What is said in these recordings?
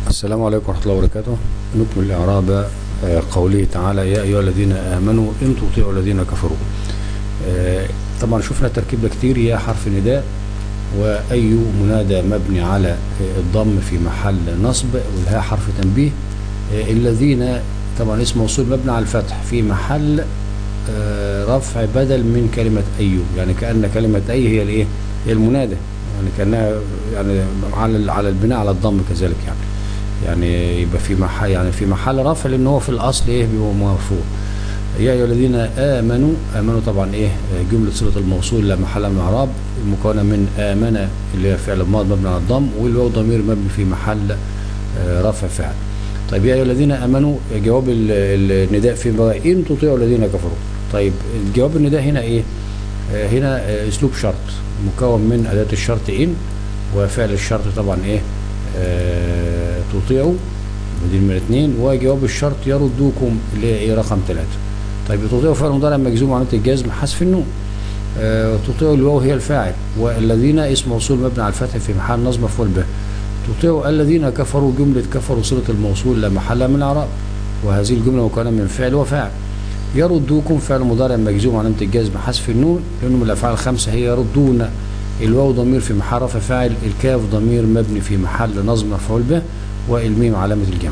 السلام عليكم ورحمة الله وبركاته نكمل الإعراب آه، قوله تعالى يا أيها الذين آمنوا إن تطيعوا الذين كفروا آه، طبعا شفنا التركيب ده كتير يا حرف نداء وأي منادى مبني على آه، الضم في محل نصب والهاء حرف تنبيه آه، الذين طبعا اسم موصول مبني على الفتح في محل آه، رفع بدل من كلمة أيوب يعني كأن كلمة أي هي الإيه هي المنادى يعني كأنها يعني على على البناء على الضم كذلك يعني يعني يبقى في محل يعني في محل رفع لأن هو في الأصل إيه بيبقى مرفوع يا أيها الذين آمنوا آمنوا طبعا إيه جملة صلة الموصول لا محل من الإعراب المكونة من آمن اللي هي فعل ماض مبني على الضم والواو ضمير مبني في محل آه، رفع فعل طيب يا أيها الذين آمنوا جواب ال- ال- النداء فين بقى إن تطيعوا الذين كفروا طيب جواب النداء هنا إيه آه، هنا آه، أسلوب شرط مكون من أداة الشرط إن وفعل الشرط طبعا إيه آه، تطيعوا بديل من الاثنين وجواب الشرط يردوكم اللي هي ايه رقم ثلاثة طيب تطيعوا فعل مضارع مجزوم علامة الجزم حذف النون آه، تطيعوا الواو هي الفاعل والذين اسم موصول مبني على الفتح في محل نصب مفعول به تطيعوا الذين كفروا جملة كفروا صلة الموصول لا محل من الإعراب وهذه الجملة مكونة من فعل وفاعل يردوكم فعل مضارع مجزوم علامة الجزم حذف النون لأنه من الأفعال الخمسة هي يردون الواو ضمير في محل رفع فاعل الكاف ضمير مبني في محل نصب مفعول به والميم علامة الجمع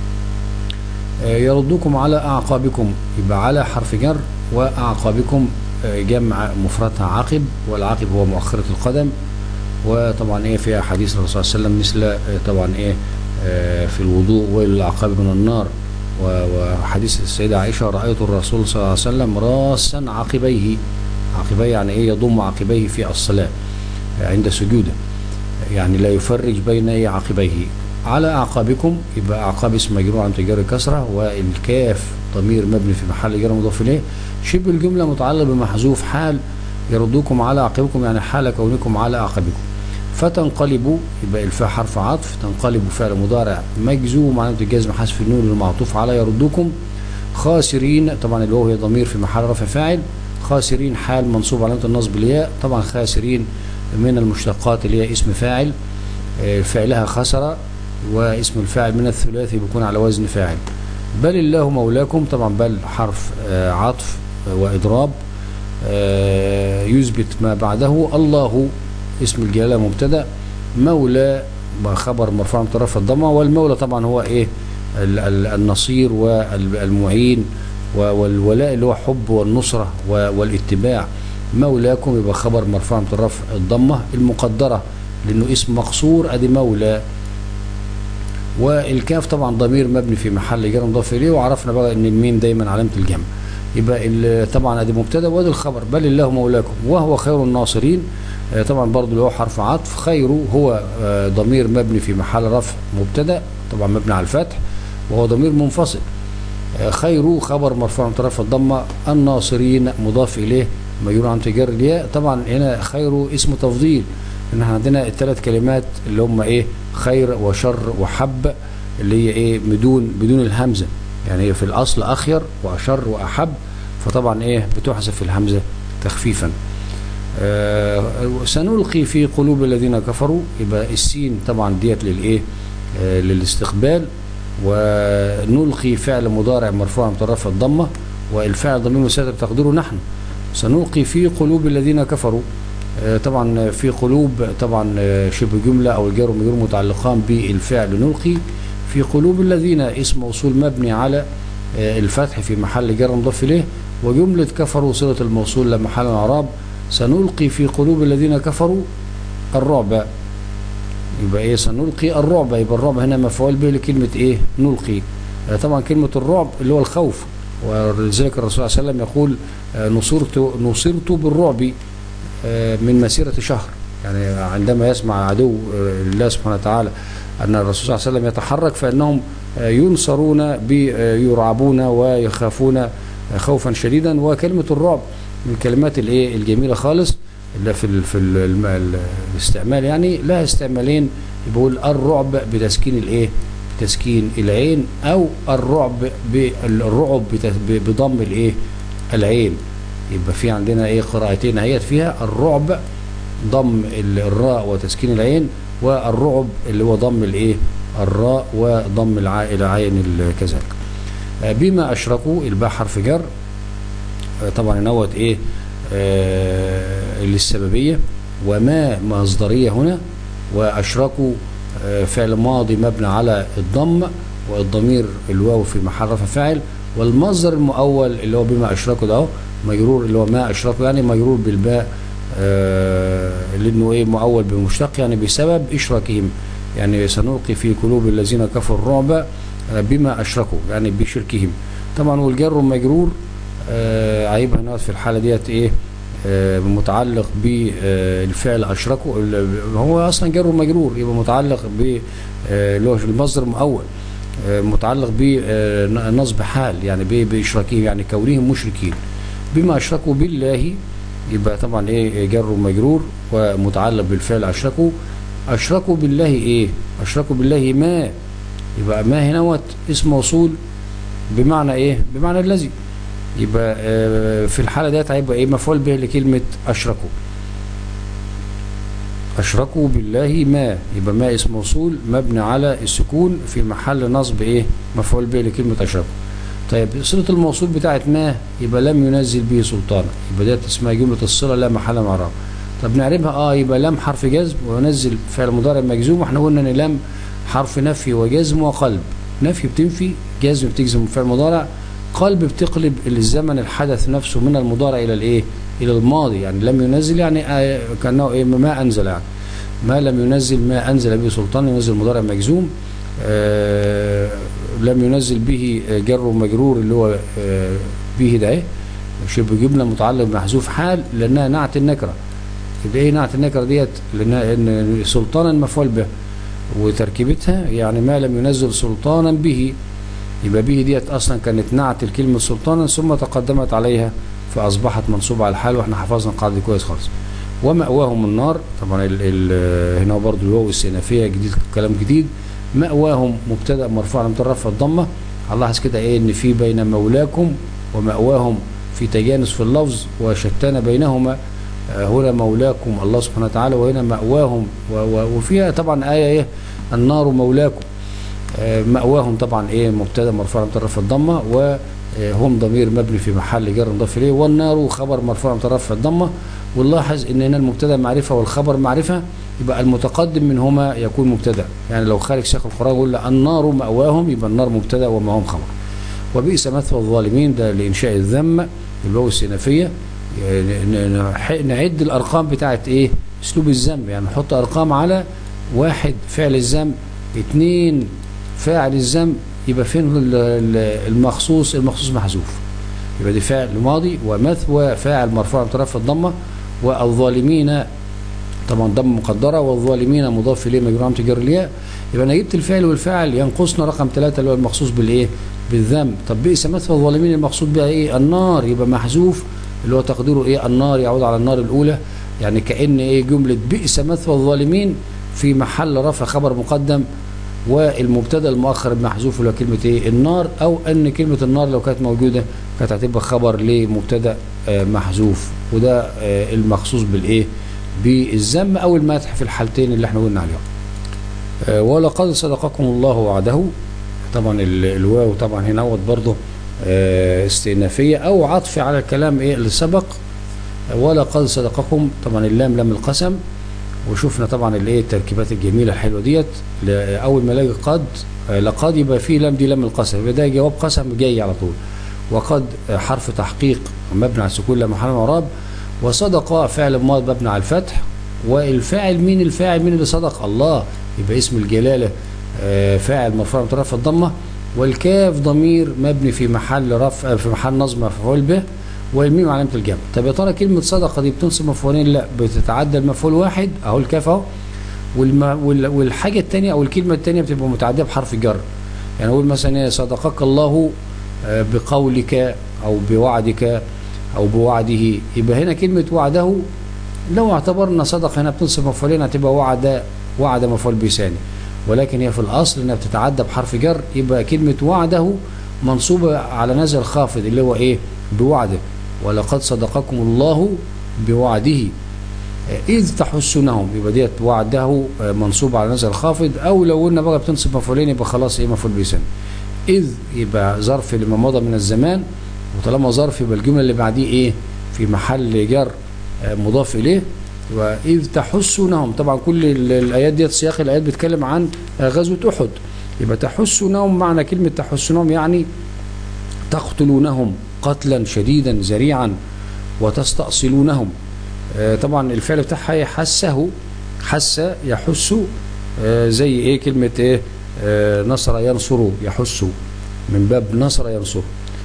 آه، يردوكم على أعقابكم يبقى على حرف جر وأعقابكم آه، جمع مفردها عقب والعقب هو مؤخرة القدم وطبعا ايه في حديث الرسول صلى الله عليه وسلم مثل آه، طبعا ايه آه، في الوضوء والعقاب من النار و- وحديث السيدة عائشة رأيت الرسول صلى الله عليه وسلم راسا عقبيه عقبيه يعني ايه يضم عقبيه في الصلاة آه، عند سجوده يعني لا يفرج بين ايه عقبيه على اعقابكم يبقى اعقاب اسم مجرور عن تجار كسره والكاف ضمير مبني في محل جر مضاف اليه شبه الجمله متعلق بمحذوف حال يردوكم على اعقابكم يعني حال كونكم على اعقابكم فتنقلبوا يبقى الفاء حرف عطف تنقلب فعل مضارع مجزوم علامه الجزم حذف النون المعطوف على يردوكم خاسرين طبعا الواو هي ضمير في محل رفع فاعل خاسرين حال منصوب علامه النصب الياء طبعا خاسرين من المشتقات اللي هي اسم فاعل آه، فعلها خسر واسم الفاعل من الثلاثي بيكون على وزن فاعل بل الله مولاكم طبعا بل حرف آه، عطف آه، وإضراب آه، يثبت ما بعده الله اسم الجلالة مبتدا مولى خبر مرفوع من طرف الضمة والمولى طبعا هو ايه ال- ال- النصير والمعين و- والولاء اللي هو حب والنصرة و- والاتباع مولاكم يبقى خبر مرفوع من طرف الضمة المقدرة لأنه اسم مقصور أدي مولى والكاف طبعا ضمير مبني في محل جر مضاف اليه وعرفنا بقى ان الميم دايما علامه الجمع يبقى ال- طبعا ادي مبتدا وادي الخبر بل الله مولاكم وهو خير الناصرين آه، طبعا برضو اللي هو حرف عطف خير هو آه، ضمير مبني في محل رفع مبتدا طبعا مبني على الفتح وهو ضمير منفصل آه، خير خبر مرفوع من طرف الضمه الناصرين مضاف اليه مجرور عن تجار الياء طبعا هنا خير اسم تفضيل ان احنا عندنا الثلاث كلمات اللي هم ايه خير وشر وحب اللي هي ايه بدون بدون الهمزه يعني هي في الاصل اخير واشر واحب فطبعا ايه بتحذف الهمزه تخفيفا آه سنلقي في قلوب الذين كفروا يبقى السين طبعا ديت للايه آه للاستقبال ونلقي فعل مضارع مرفوع من طرف الضمه والفعل ضمير مستتر تقديره نحن سنلقي في قلوب الذين كفروا آه، طبعا في قلوب طبعا آه، شبه جملة أو الجار والمجرور متعلقان بالفعل نلقي في قلوب الذين اسم موصول مبني على آه، الفتح في محل جر مضاف إليه وجملة كفروا صلة الموصول لمحل الإعراب سنلقي في قلوب الذين كفروا الرعب يبقى ايه سنلقي الرعب يبقى الرعب هنا مفعول به لكلمة ايه نلقي آه، طبعا كلمة الرعب اللي هو الخوف ولذلك الرسول صلى الله عليه وسلم يقول آه، نصرت نصرت بالرعب آه، من مسيرة شهر يعني عندما يسمع عدو آه، الله سبحانه وتعالى أن الرسول صلى الله عليه وسلم يتحرك فإنهم آه، ينصرون بيرعبون ويخافون آه، خوفا شديدا وكلمة الرعب من الكلمات الايه الجميلة خالص اللي في ال في ال الم- ال- الاستعمال يعني لها استعمالين بيقول الرعب بتسكين الايه بتسكين العين او الرعب بالرعب بت- بضم الايه العين يبقى في عندنا ايه قراءتين اهيت فيها الرعب ضم ال- الراء وتسكين العين والرعب اللي هو ضم الايه الراء وضم العاء إلى عين ال- كذلك آه، بما أشركوا الباء حرف جر آه، طبعا نوت إيه آه، للسببية وما مصدرية هنا وأشركوا آه، فعل ماضي مبني على الضم والضمير الواو في محل رفع فاعل والمصدر المؤول اللي هو بما أشركوا ده أهو مجرور اللي هو ما أشركوا يعني مجرور بالباء آه، لأنه إيه مؤول بمشتق يعني بسبب إشراكهم يعني سنلقي في قلوب الذين كفروا الرعب آه، بما أشركوا يعني بشركهم طبعا والجر والمجرور آه، هيبقى هنا في الحالة ديت إيه آه، متعلق بالفعل أشركوا ال- هو أصلا جر ومجرور يبقى متعلق ب آه، اللي هو المصدر المؤول آه، متعلق بنصب حال يعني ب- بإشراكهم يعني كونهم مشركين بما أشركوا بالله يبقى طبعا إيه جر ومجرور ومتعلق بالفعل أشركوا أشركوا بالله إيه أشركوا بالله ما يبقى ما هنا وت اسم موصول بمعنى إيه بمعنى الذي يبقى آه، في الحالة ديت هيبقى ايه مفعول به لكلمة أشركوا أشركوا بالله ما يبقى ما اسم موصول مبني على السكون في محل نصب ايه مفعول به لكلمة أشركوا طيب صلة الموصول بتاعت ما يبقى لم ينزل به سلطانا يبقى ديت اسمها جملة الصلة لا محل من اعراب طب نعرفها اه يبقى لم حرف جزم وينزل فعل مضارع مجزوم واحنا قلنا ان لم حرف نفي وجزم وقلب نفي بتنفي جزم بتجزم فعل مضارع قلب بتقلب الزمن الحدث نفسه من المضارع الى الايه الى الماضي يعني لم ينزل يعني آه كانه ايه ما انزل يعني ما لم ينزل ما انزل به سلطان ينزل مضارع مجزوم آه لم ينزل به جر ومجرور اللي هو آه به ده ايه شبه جمله متعلق بمحذوف حال لانها نعت النكره يبقى ايه نعت النكره ديت لانها ان سلطانا مفعول به وتركيبتها يعني ما لم ينزل سلطانا به يبقى به ديت اصلا كانت نعت الكلمه سلطانا ثم تقدمت عليها فاصبحت منصوبه على الحال واحنا حفظنا القاعده دي كويس خالص ومأواهم النار طبعا ال ال هنا برضو الواو السينافيه جديد كلام جديد مأواهم مبتدا مرفوع على مترفع الضمه هنلاحظ كده ايه ان في بين مولاكم ومأواهم في تجانس في اللفظ وشتان بينهما هنا مولاكم الله سبحانه وتعالى وهنا مأواهم وفيها طبعا آية ايه النار مولاكم مأواهم طبعا ايه مبتدا مرفوع مترفع الضمه وهم ضمير مبني في محل جر مضاف اليه والنار خبر مرفوع مترفع الضمه ونلاحظ ان هنا المبتدا معرفه والخبر معرفه يبقى المتقدم منهما يكون مبتدا يعني لو خارج شيخ القران يقول النار مأواهم يبقى النار مبتدا ومعهم خبر وبئس مثوى الظالمين ده لانشاء الذم الواو السينافيه نعد الارقام بتاعت ايه اسلوب الذم يعني نحط ارقام على واحد فعل الذم اثنين فاعل الذنب يبقى فين المخصوص المخصوص محذوف يبقى دي فاعل ماضي ومثوى فاعل مرفوع بطرف الضمه والظالمين طبعا ضم مقدره والظالمين مضاف اليه مجرور عمت جر الياء يبقى انا جبت الفعل والفاعل ينقصنا رقم ثلاثة اللي هو المخصوص بالايه بالذنب طب بئس مثوى الظالمين المقصود بها ايه النار يبقى محذوف اللي هو تقديره ايه النار يعود على النار الاولى يعني كان ايه جمله بئس مثوى الظالمين في محل رفع خبر مقدم والمبتدا المؤخر المحذوف اللي كلمه ايه النار او ان كلمه النار لو كانت موجوده كانت هتبقى خبر لمبتدا محذوف وده المخصوص بالايه بالذم او المدح في الحالتين اللي احنا قلنا عليهم ولقد صدقكم الله وعده طبعا الواو طبعا هنا وت برضه استئنافيه او عطف على الكلام ايه اللي سبق ولقد صدقكم طبعا اللام لام القسم وشفنا طبعا الايه التركيبات الجميله الحلوه ديت اول ما الاقي قد لقد يبقى فيه لام دي لام القسم يبقى ده جواب قسم جاي على طول وقد حرف تحقيق مبني على السكون لا محل اعراب وصدق فعل ماض مبني على الفتح والفاعل مين الفاعل مين اللي صدق الله يبقى اسم الجلاله فاعل مرفوع مترفع الضمه والكاف ضمير مبني في محل رفع في محل نصب مفعول به والميم علامه الجمع طب يا ترى كلمه صدقه دي بتنصب مفعولين لا بتتعدى المفعول واحد اهو الكاف اهو والحاجه الثانيه او الكلمه الثانيه بتبقى متعديه بحرف جر يعني اقول مثلا صدقك الله بقولك او بوعدك او بوعده يبقى هنا كلمه وعده لو اعتبرنا صدق هنا بتنصب مفعولين هتبقى وعد وعد مفعول به ثاني ولكن هي في الاصل انها بتتعدى بحرف جر يبقى كلمه وعده منصوبه على نزل خافض اللي هو ايه بوعده ولقد صدقكم الله بوعده إذ تحسونهم يبقى ديت وعده آه، منصوب على نزل خافض أو لو قلنا بقى بتنصب مفعولين يبقى خلاص إيه مفعول بيسن إذ يبقى ظرف لما مضى من الزمان وطالما ظرف يبقى الجملة اللي بعديه إيه في محل جر آه، مضاف إليه وإذ تحسونهم طبعا كل ال- الآيات ديت سياق الآيات بتتكلم عن آه، غزوة أحد يبقى تحسونهم معنى كلمة تحسونهم يعني تقتلونهم قتلا شديدا ذريعا وتستأصلونهم آه، طبعا الفعل بتاعها إيه؟ حسه حس يحس آه، زي ايه كلمة ايه آه، نصر ينصر يحس من باب نصر ينصر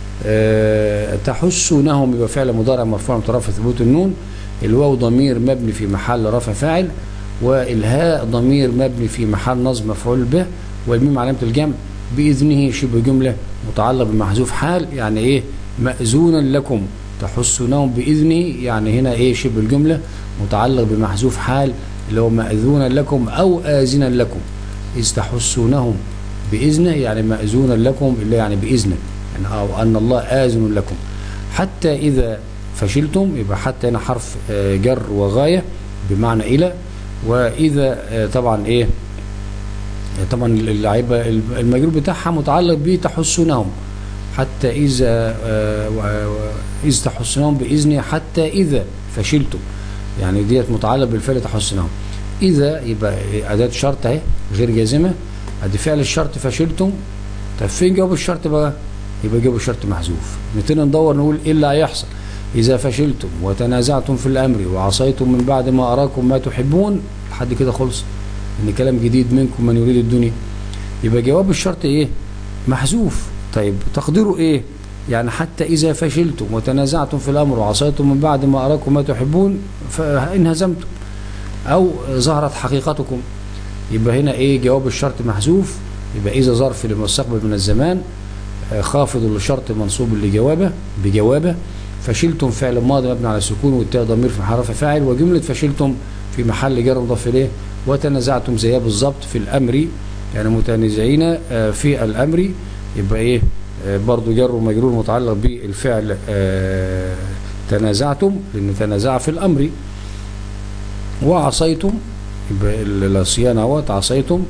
آه، تحسونهم يبقى فعل مضارع مرفوع من طرف ثبوت النون الواو ضمير مبني في محل رفع فاعل والهاء ضمير مبني في محل نصب مفعول به والميم علامة الجمع بإذنه شبه جملة متعلق بمحذوف حال يعني ايه مأذونا لكم تحسونهم بإذنه يعني هنا ايه شبه الجملة متعلق بمحذوف حال اللي هو مأذونا لكم أو آذنا لكم إذ تحسونهم بإذنه يعني مأذونا لكم اللي يعني بإذنه يعني أو أن الله آذن لكم حتى إذا فشلتم يبقى حتى هنا حرف آه، جر وغاية بمعنى إلى وإذا آه، طبعا إيه طبعا اللعيبه المجرور بتاعها متعلق بتحسنهم حتى اذا آه، و- و- اذ تحسنهم باذني حتى اذا فشلتم يعني ديت متعلق بالفعل تحسنهم اذا يبقى اداه شرط اهي غير جازمه ادي فعل الشرط فشلتم طب فين جواب الشرط بقى يبقى جواب الشرط محذوف نبتدي ندور نقول ايه اللي هيحصل اذا فشلتم وتنازعتم في الامر وعصيتم من بعد ما اراكم ما تحبون لحد كده خلص ان كلام جديد منكم من يريد الدنيا يبقى جواب الشرط ايه محذوف طيب تقديره ايه يعني حتى اذا فشلتم وتنازعتم في الامر وعصيتم من بعد ما اراكم ما تحبون فانهزمتم او ظهرت حقيقتكم يبقى هنا ايه جواب الشرط محذوف يبقى اذا ظرف للمستقبل من الزمان آه، خافض للشرط منصوب لجوابه بجوابه فشلتم فعل ماضي مبني على السكون والتاء ضمير في حرف فاعل وجمله فشلتم في محل جر مضاف اليه وتنازعتم زيها بالظبط في الامر يعني متنازعين آه، في الامر يبقى ايه آه، برضو جر ومجرور متعلق بالفعل آه، تنازعتم لان تنازع في الامر وعصيتم يبقى ال- العصيان اهوت عصيتم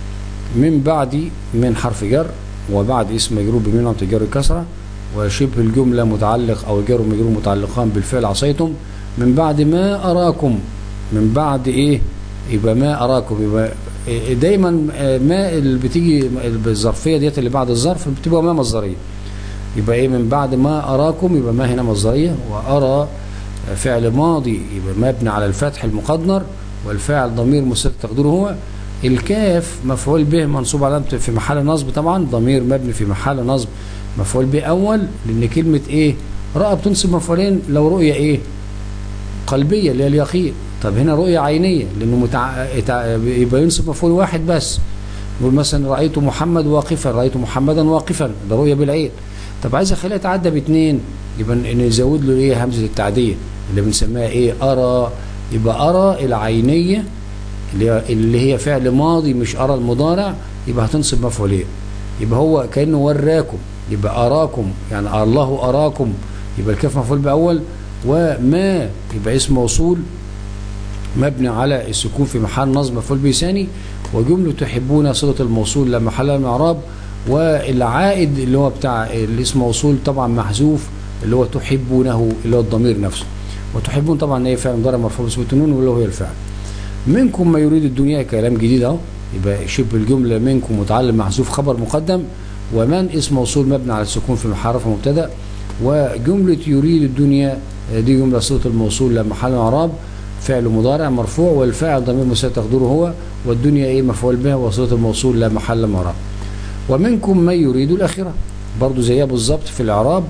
من بعد من حرف جر وبعد اسم مجرور بمن علامة الجر الكسرة وشبه الجملة متعلق أو الجر والمجرور متعلقان بالفعل عصيتم من بعد ما أراكم من بعد إيه يبقى ما أراكم يبقى إيه دايما آه، ما اللي بتيجي بالظرفية ديت اللي بعد الظرف بتبقى ما مصدرية يبقى إيه من بعد ما أراكم يبقى ما هنا مصدرية وأرى فعل ماضي يبقى مبني على الفتح المقدر والفاعل ضمير مستتر تقديره هو الكاف مفعول به منصوب علامة في محل نصب طبعا ضمير مبني في محل نصب مفعول به أول لأن كلمة إيه رأى بتنصب مفعولين لو رؤية إيه قلبية اللي هي اليقين طب هنا رؤية عينية لأنه متع... يتع- يبقى ينصب مفعول واحد بس نقول مثلا رأيت محمد واقفا رأيت محمدا واقفا ده رؤية بالعين طب عايز اخليها يتعدى باثنين يبقى ن- نزود له ايه همزة التعدية اللي بنسميها ايه أرى يبقى أرى العينية اللي هي, اللي هي فعل ماضي مش أرى المضارع يبقى هتنصب مفعولين يبقى هو كأنه وراكم يبقى أراكم يعني الله أراكم يبقى الكاف مفعول بأول وما يبقى اسم موصول مبني على السكون في محل نصب مفعول به ثاني وجملة تحبون صلة الموصول لا محل لها من اعراب والعائد اللي هو بتاع الاسم موصول طبعا محذوف اللي هو تحبونه اللي هو الضمير نفسه وتحبون طبعا ايه فعل مضارع مرفوع بثبوت النون واللي هو الفعل منكم ما يريد الدنيا كلام جديد اهو يبقى شبه الجمله منكم متعلم محذوف خبر مقدم ومن اسم موصول مبني على السكون في محل رفع مبتدا وجمله يريد الدنيا آه، دي جمله صله الموصول لا محل من اعراب فعل مضارع مرفوع والفاعل ضمير مستتر تقديره هو والدنيا ايه مفعول به وصله الموصول لا محل من اعراب ومنكم من يريد الاخره برضو زيها بالظبط في الاعراب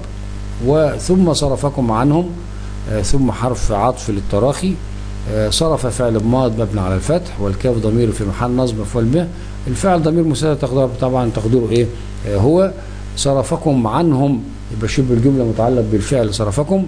وثم صرفكم عنهم آه، ثم حرف عطف للتراخي آه، صرف فعل ماض مبني على الفتح والكاف ضمير في محل نصب مفعول به الفعل ضمير مستتر تقديره طبعا تقديره ايه آه، هو صرفكم عنهم يبقى شبه الجمله متعلق بالفعل صرفكم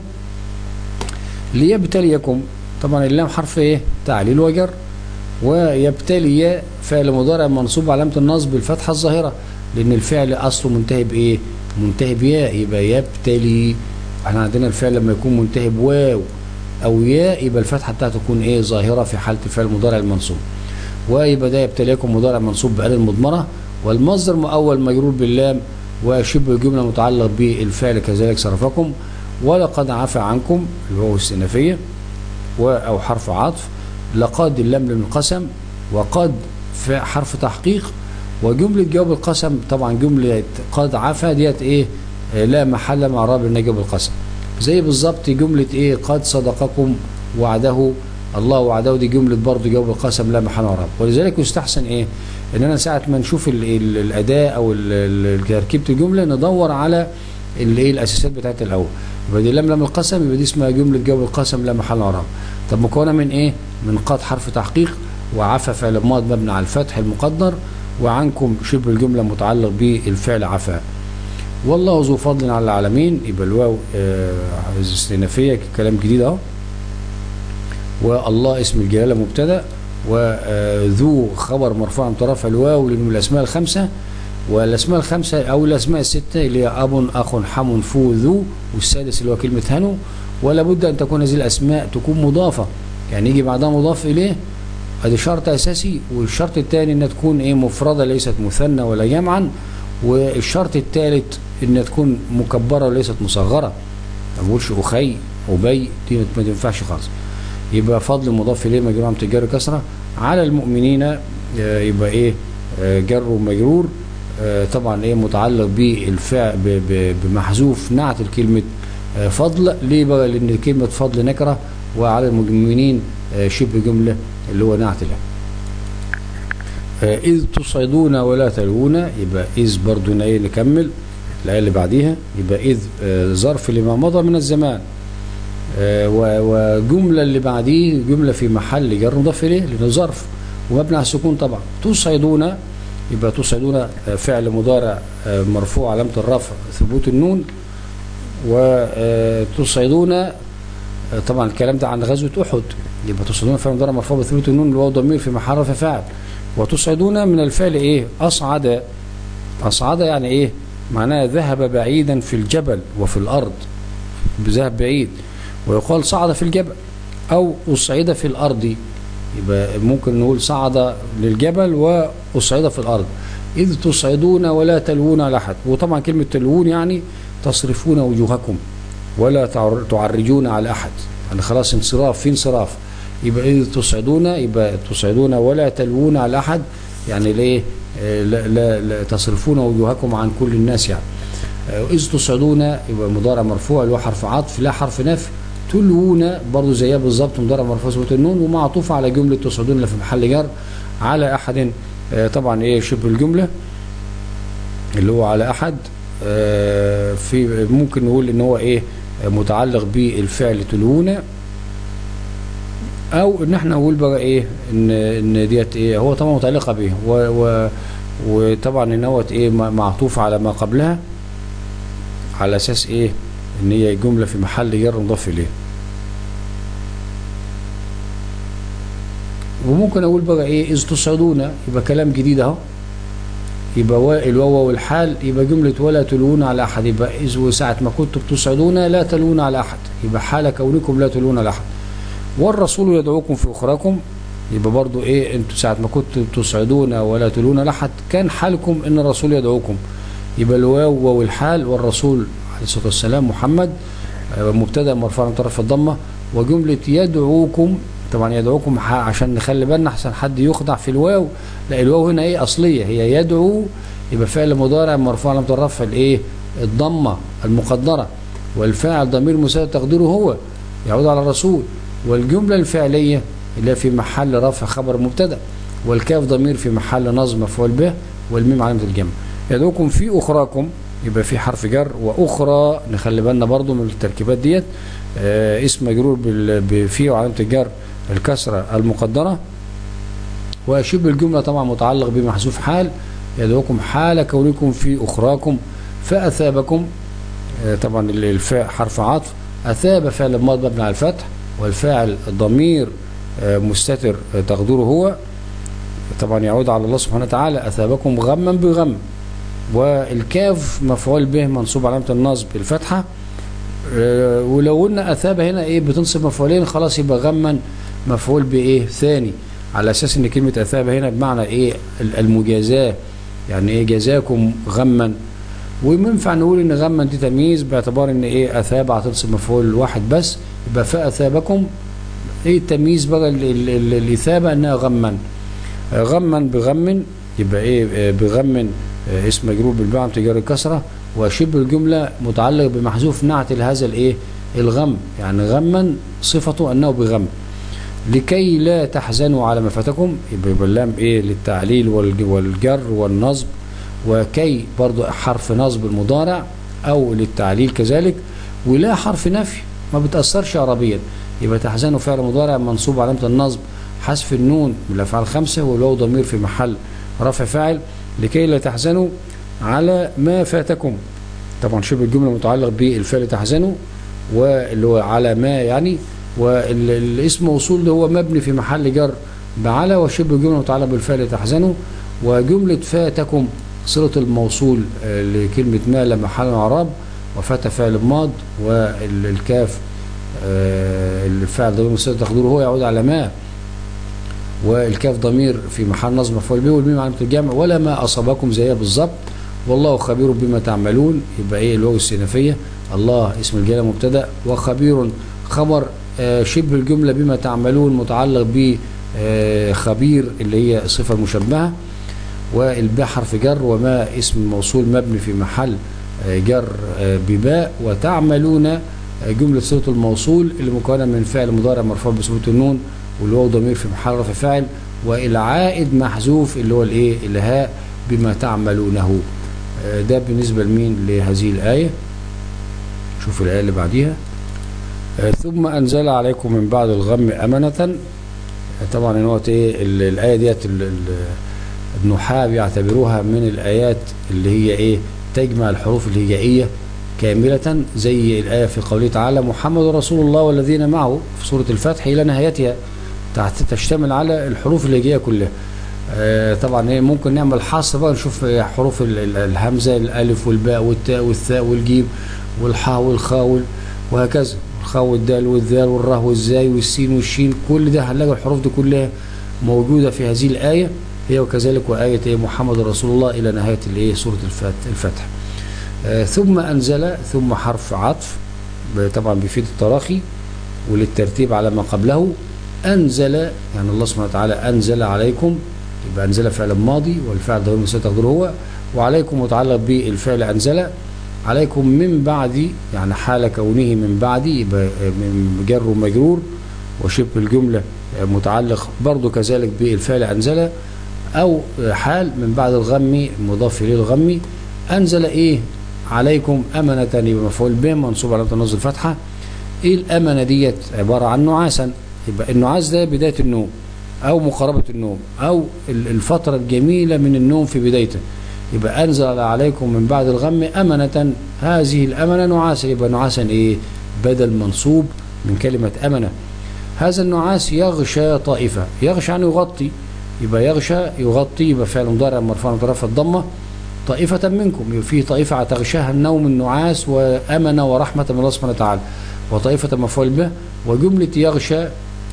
ليبتليكم طبعا اللام حرف ايه تعليل وجر ويبتلي فعل مضارع منصوب علامه النصب بالفتحه الظاهره لان الفعل اصله منتهي بايه منتهي بياء يبقى يبتلي احنا عندنا الفعل لما يكون منتهي بواو او ياء يبقى الفتحه بتاعته تكون ايه ظاهره في حاله الفعل المضارع المنصوب ويبقى ده يبتليكم مضارع منصوب بآل المضمره والمصدر مؤول مجرور باللام وشبه الجمله متعلق بالفعل كذلك صرفكم ولقد عفى عنكم اللي هو السنفيه و او حرف عطف لقد اللام للقسم وقد في حرف تحقيق وجمله جواب القسم طبعا جمله قد عفى ديت ايه آه، لا محل مع راب النجم القسم زي بالظبط جمله ايه قد صدقكم وعده الله وعده دي جمله برضه جواب القسم لا محل مع راب ولذلك يستحسن ايه ان انا ساعه ما نشوف ال- ال- الاداء او ال- ال- تركيبه الجمله ندور على الايه الاساسيات بتاعت الاول يبقى دي لام لام القسم يبقى دي اسمها جمله جواب القسم لا محل مع راب طب مكونه من ايه من قد حرف تحقيق وعفى فعل ماض مبني على الفتح المقدر وعنكم شبه الجمله متعلق بالفعل عفا والله ذو فضل على العالمين يبقى الواو آه، استئنافيه كلام جديد اهو والله اسم الجلاله مبتدا وذو خبر مرفوع من طرف الواو لانه من الاسماء الخمسه والاسماء الخمسه او الاسماء السته اللي هي اب اخ حم فو ذو والسادس اللي هو كلمه هنو ولا بد ان تكون هذه الاسماء تكون مضافه يعني يجي بعدها مضاف اليه ادي شرط اساسي والشرط الثاني انها تكون ايه مفرده ليست مثنى ولا جمعا والشرط الثالث انها تكون مكبره وليست مصغره ما بقولش اخي ابي دي ما تنفعش خالص يبقى فضل مضاف اليه مجرور عم تجار كسره على المؤمنين آه، يبقى ايه آه، جر ومجرور آه، طبعا ايه متعلق بالفعل ب- ب- بمحذوف نعت الكلمه آه، فضل ليه بقى لان كلمه فضل نكره وعلى المؤمنين آه، شبه جمله اللي هو نعت له آه، إذ تصعدون ولا تلوون يبقى إذ برضو هنا إيه نكمل الآية اللي بعديها يبقى إذ آه، ظرف لما مضى من الزمان آه، و- وجملة اللي بعديه جملة في محل جر مضاف إليه لأنه ظرف ومبني على السكون طبعا تصعدون يبقى تصعدون آه، فعل مضارع آه، مرفوع علامة الرفع ثبوت النون وتصعدون طبعا الكلام ده عن غزوة أحد يبقى تصعدون فعل مضارع مرفوع بثبوت النون اللي هو ضمير في محل رفع فاعل وتصعدون من الفعل ايه اصعد اصعد يعني ايه معناها ذهب بعيدا في الجبل وفي الارض ذهب بعيد ويقال صعد في الجبل او اصعد في الارض يبقى ممكن نقول صعد للجبل واصعد في الارض اذ تصعدون ولا تلوون على احد وطبعا كلمه تلوون يعني تصرفون وجوهكم ولا تعر- تعرجون على احد يعني خلاص انصراف في انصراف يبقى إذ تصعدون يبقى تصعدون ولا تلوون على أحد يعني ليه آه، لا, لا, لا تصرفون وجوهكم عن كل الناس يعني آه، إذ تصعدون يبقى مضارع مرفوع اللي هو حرف عطف لا حرف نفي تلوون برضه زيها بالظبط مضارع مرفوع ثبوت النون ومعطوف على جملة تصعدون اللي في محل جر على أحد آه، طبعا إيه شبه الجملة اللي هو على أحد آه، في ممكن نقول إن هو إيه آه، متعلق بالفعل تلوون او ان احنا نقول بقى ايه ان ان ديت ايه هو طبعا متعلقه بيه و و وطبعا ان هوت ايه م- معطوف على ما قبلها على اساس ايه ان هي جمله في محل جر مضاف اليه وممكن اقول بقى ايه اذ تصعدون يبقى كلام جديد اهو يبقى وا- الواو والحال يبقى جمله ولا تلوون على احد يبقى اذ وساعه ما كنتم تصعدون لا تلوون على احد يبقى حال كونكم لا تلوون على احد والرسول يدعوكم في اخراكم يبقى برضو ايه انتوا ساعه ما كنتم تصعدون ولا تلون لاحد كان حالكم ان الرسول يدعوكم يبقى الواو والحال والرسول عليه الصلاه والسلام محمد آه، مبتدا مرفوع من طرف الضمه وجمله يدعوكم طبعا يدعوكم ح- عشان نخلي بالنا احسن حد يخدع في الواو لا الواو هنا ايه اصليه هي يدعو يبقى فعل مضارع مرفوع علامه الرفع الايه الضمه المقدره والفاعل ضمير مساعد تقديره هو يعود على الرسول والجمله الفعليه اللي هي في محل رفع خبر مبتدا والكاف ضمير في محل نصب مفعول به والميم علامه الجمع يدعوكم في اخراكم يبقى في حرف جر واخرى نخلي بالنا برضو من التركيبات ديت آه اسم مجرور بال- بفي وعلامه الجر الكسره المقدره وشبه الجمله طبعا متعلق بمحذوف حال يدعوكم حال كونكم في اخراكم فاثابكم آه طبعا الفاء حرف عطف اثاب فعل ماض مبني على الفتح والفاعل ضمير آه، مستتر آه، تقديره هو طبعا يعود على الله سبحانه وتعالى اثابكم غما بغم والكاف مفعول به منصوب علامه النصب الفتحه آه، ولو قلنا اثاب هنا ايه بتنصب مفعولين خلاص يبقى غما مفعول بايه ثاني على اساس ان كلمه اثاب هنا بمعنى ايه ال- المجازاه يعني ايه جزاكم غما وينفع نقول ان غما دي تمييز باعتبار ان ايه اثاب هتنصب مفعول واحد بس يبقى فاثابكم ايه التمييز بقى ال- ال- ال- الاثابه انها غما آه، غما بغم يبقى ايه آه، بغم آه، اسم مجرور بالباء تجار الكسره وشبه الجمله متعلق بمحذوف نعت لهذا الايه الغم يعني غما صفته انه بغم لكي لا تحزنوا على ما فاتكم يبقى يبقى اللام ايه للتعليل والج- والجر والنصب وكي برضو حرف نصب المضارع او للتعليل كذلك ولا حرف نفي ما بتاثرش عربيا يبقى تحزنوا فعل مضارع منصوب علامه النصب حذف النون من الافعال الخمسه والواو ضمير في محل رفع فاعل لكي لا تحزنوا على ما فاتكم طبعا شبه الجمله متعلق بالفعل تحزنوا واللي هو على ما يعني والاسم موصول ده هو مبني في محل جر بعلى وشبه الجمله متعلق بالفعل تحزنوا وجمله فاتكم صله الموصول آه، لكلمه ما لا محل من اعراب وفات فعل ماض والكاف آه، الفعل ضمير مستتر تقديره هو يعود على ما والكاف ضمير في محل نصب مفعول به والميم علامه الجمع ولا ما اصابكم زيها بالظبط والله خبير بما تعملون يبقى ايه الواو السينفيه الله اسم الجلاله مبتدا وخبير خبر آه، شبه الجمله بما تعملون متعلق ب آه، خبير اللي هي الصفه المشبهه والباء حرف جر وما اسم موصول مبني في محل آه، جر آه، بباء وتعملون آه، جملة صلة الموصول اللي مكونة من فعل مضارع مرفوع بثبوت النون والواو ضمير في محل رفع فاعل والعائد محذوف اللي هو الايه الهاء بما تعملونه آه، ده بالنسبة لمين لهذه الآية شوف الآية اللي بعديها آه، ثم أنزل عليكم من بعد الغم أمنة طبعا ان هو ايه ال- الآية ديت ال- ال- النحاة بيعتبروها من الآيات اللي هي ايه تجمع الحروف الهجائية كاملة زي الآية في قوله تعالى محمد رسول الله والذين معه في سورة الفتح إلى نهايتها تحت- تشتمل على الحروف الهجائية كلها آه، طبعا ايه ممكن نعمل حصر بقى نشوف إيه حروف ال- ال- الهمزة الألف والباء والتاء والثاء والجيم والحاء والخاء وال- وهكذا الخاء والدال والذال والراء والزاي والسين والشين كل ده هنلاقي الحروف دي كلها موجودة في هذه الآية هي وكذلك وآية إيه محمد رسول الله إلى نهاية الإيه سورة الفات- الفتح آه، ثم أنزل ثم حرف عطف ب- طبعا بيفيد التراخي وللترتيب على ما قبله أنزل يعني الله سبحانه وتعالى أنزل عليكم يبقى أنزل فعل ماضي والفعل ضمير مستتر تقديره هو وعليكم متعلق بالفعل أنزل عليكم من بعد يعني حال كونه من بعد يبقى آه، من جر ومجرور وشبه الجملة آه، متعلق برضو كذلك بالفعل أنزل أو آه، حال من بعد الغم مضاف إليه الغم أنزل إيه عليكم أمنة يبقى مفعول به منصوب على النصب الفتحة إيه الأمنة ديت عبارة عن نعاسا يبقى النعاس ده بداية النوم أو مقاربة النوم أو ال- الفترة الجميلة من النوم في بدايته يبقى أنزل عليكم من بعد الغم أمنة هذه الأمنة نعاسا يبقى نعاسا إيه بدل منصوب من كلمة أمنة هذا النعاس يغشى طائفة يغشى يعني يغطي يبقى يغشى يغطي يبقى فعل مضارع مرفوع بطرف الضمة طائفة منكم يبقى فيه طائفة تغشاها النوم النعاس وأمن ورحمة من الله سبحانه وتعالى وطائفة مفعول به وجملة يغشى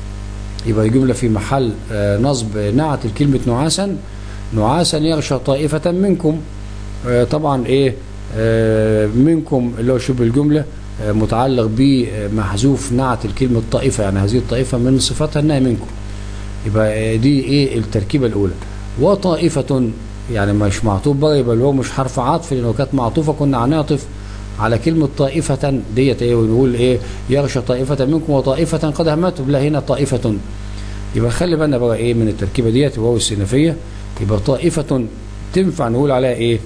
يبقى جملة في محل آه، نصب نعت الكلمة نعاسا نعاسا يغشى طائفة منكم آه، طبعا ايه آه، منكم اللي هو شبه الجملة آه، متعلق بمحذوف نعت الكلمة طائفة يعني هذه الطائفة من صفاتها انها منكم يبقى آه، دي ايه التركيبة الاولى وطائفة يعني مش معطوف بقى يبقى اللي هو مش حرف عطف لانه كانت معطوفة كنا هنعطف على كلمة طائفة ديت ايه ونقول ايه يغشى طائفة منكم وطائفة قد همتهم لا هنا طائفة يبقى خلي بالنا بقى ايه من التركيبة ديت الواو السينفية يبقى طائفة تنفع نقول عليها ايه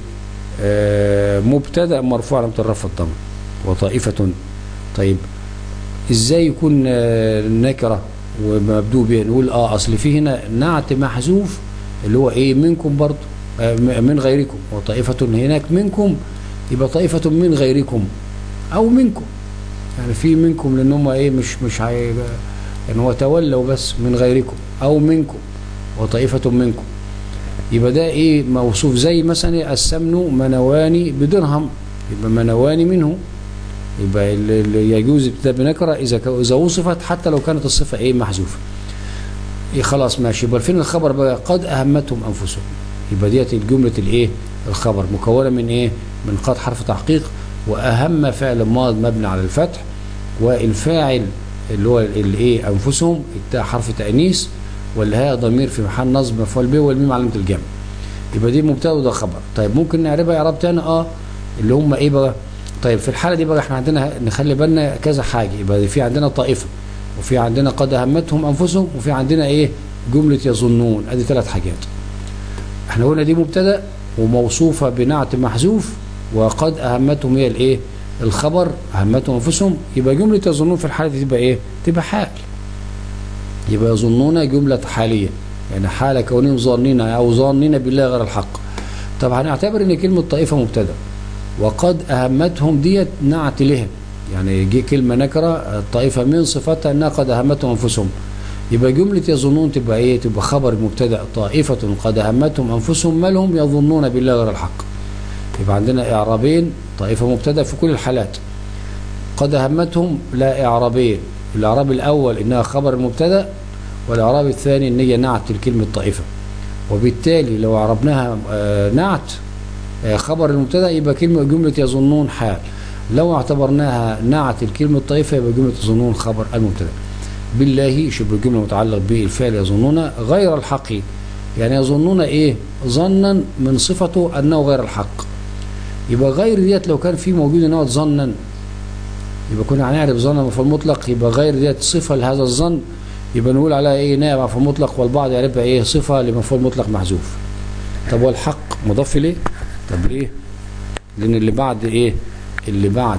آه مبتدأ مرفوع على الرفع الضم وطائفة طيب ازاي يكون آه نكرة ومبدوء به نقول اه اصل في هنا نعت محذوف اللي هو ايه منكم برضه آه م- من غيركم وطائفة هناك منكم يبقى طائفة من غيركم او منكم يعني في منكم لان هم ايه مش مش هي يعني هو تولوا بس من غيركم او منكم وطائفة منكم يبقى ده ايه موصوف زي مثلا إيه السمن منواني بدرهم يبقى منواني منه يبقى ال- ال- يجوز ابتداء بنكره اذا ك- اذا وصفت حتى لو كانت الصفه ايه محذوفه إيه خلاص ماشي يبقى فين الخبر بقى قد اهمتهم انفسهم يبقى ديت الجمله الايه الخبر مكونه من ايه من قد حرف تحقيق واهم فعل ماض مبني على الفتح والفاعل اللي هو الايه انفسهم التاء حرف تانيث والهاء ضمير في محل نصب مفعول به والميم علامه الجمع يبقى دي مبتدا وده خبر طيب ممكن نعربها اعراب تاني اه اللي هم ايه بقى طيب في الحاله دي بقى احنا عندنا نخلي بالنا كذا حاجه يبقى في عندنا طائفه وفي عندنا قد اهمتهم انفسهم وفي عندنا ايه جمله يظنون ادي ثلاث حاجات احنا قلنا دي مبتدا وموصوفه بنعت محذوف وقد اهمتهم هي الايه الخبر اهمتهم انفسهم يبقى جمله يظنون في الحاله دي تبقى ايه تبقى حال يبقى يظنون جمله حاليه يعني حال كونهم ظانين او ظانين بالله غير الحق طب هنعتبر ان كلمه طائفه مبتدا وقد اهمتهم ديت نعت لهم يعني جه كلمه نكره الطائفه من صفتها انها قد اهمتهم انفسهم يبقى جمله يظنون تبقى ايه تبقى خبر مبتدا طائفه قد اهمتهم انفسهم ما لهم يظنون بالله غير الحق يبقى عندنا اعرابين طائفه مبتدا في كل الحالات قد اهمتهم لا اعرابين الاعراب الاول انها خبر مبتدا والاعراب الثاني ان هي نعت الكلمه طائفه وبالتالي لو عربناها آه، نعت آه، خبر المبتدا يبقى كلمه جمله يظنون حال لو اعتبرناها نعت الكلمه طائفه يبقى جمله يظنون خبر المبتدا بالله شبه الجمله متعلق بالفعل يظنون غير الحق يعني يظنون ايه ظنا من صفته انه غير الحق يبقى غير ديت لو كان في موجود ان هو ظنا يبقى كنا هنعرف ظن مفعول مطلق يبقى غير ديت صفه لهذا الظن يبقى نقول عليها ايه نائب مفعول مطلق والبعض يعرفها ايه صفه لمفعول مطلق محذوف طب والحق مضاف ليه طب ليه لان اللي بعد ايه اللي بعد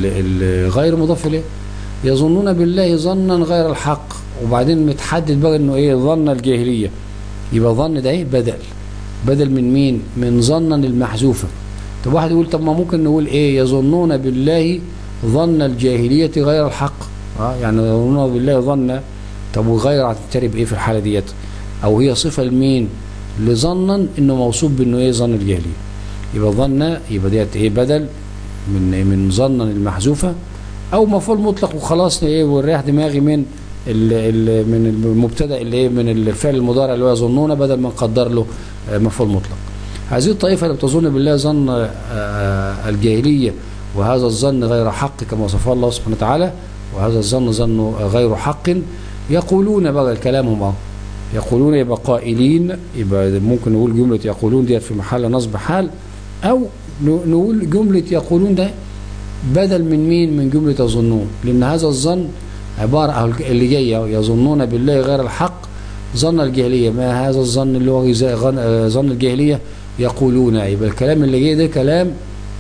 الغير مضاف ليه يظنون بالله ظنا غير الحق وبعدين متحدد بقى انه ايه ظن الجاهليه يبقى ظن ده ايه بدل بدل من مين من ظنا المحذوفه طب واحد يقول طب ما ممكن نقول ايه يظنون بالله ظن الجاهليه غير الحق اه يعني يظنون بالله ظن طب وغير هتترب ايه في الحاله ديت او هي صفه لمين لظنا انه موصوف بانه ايه ظن الجاهليه يبقى ظن يبقى ديت ايه بدل من من ظنا المحذوفه او مفعول مطلق وخلاص ايه ونريح دماغي من ال ال من المبتدا اللي ايه من الفعل المضارع اللي هو يظنون بدل ما نقدر له آه، مفعول مطلق هذه الطائفه اللي بتظن بالله ظن آه، الجاهليه وهذا الظن غير حق كما وصفه الله سبحانه وتعالى وهذا الظن ظن غير حق يقولون بقى كلامهم اهو يقولون يبقى قائلين يبقى ممكن نقول جمله يقولون ديت في محل نصب حال او ن- نقول جمله يقولون ده بدل من مين من جمله يظنون لان هذا الظن عباره عن اللي جايه يظنون بالله غير الحق ظن الجاهليه ما هذا الظن اللي هو زي غن- آه، ظن الجاهليه يقولون يبقى الكلام اللي جاي ده كلام